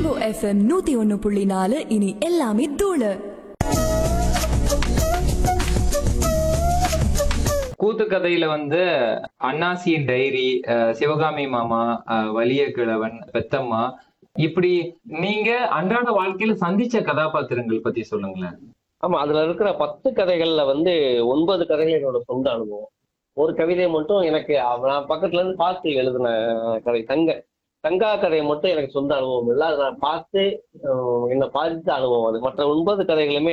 rainbow FM நூத்தி ஒன்னு புள்ளி நாலு இனி எல்லாமே தூளு கூத்து கதையில வந்து அண்ணாசியின் டைரி அஹ், சிவகாமி மாமா அஹ், வலிய கிழவன் பெத்தம்மா இப்படி நீங்க அன்றாட வாழ்க்கையில சந்திச்ச கதாபாத்திரங்கள் பத்தி சொல்லுங்களேன் ஆமா அதுல இருக்கிற பத்து கதைகள்ல வந்து ஒன்பது கதைகள் என்னோட சொந்த அனுபவம் ஒரு கவிதை மட்டும் எனக்கு அவ- நான் பக்கத்துல இருந்து பார்த்து எழுதின கதை தங்க தங்கா கதை மட்டும் எனக்கு சொந்த அனுபவம் இல்லை அதை நான் பார்த்து அஹ், என்னை பாதித்த அனுபவம் அது மற்ற ஒன்பது கதைகளுமே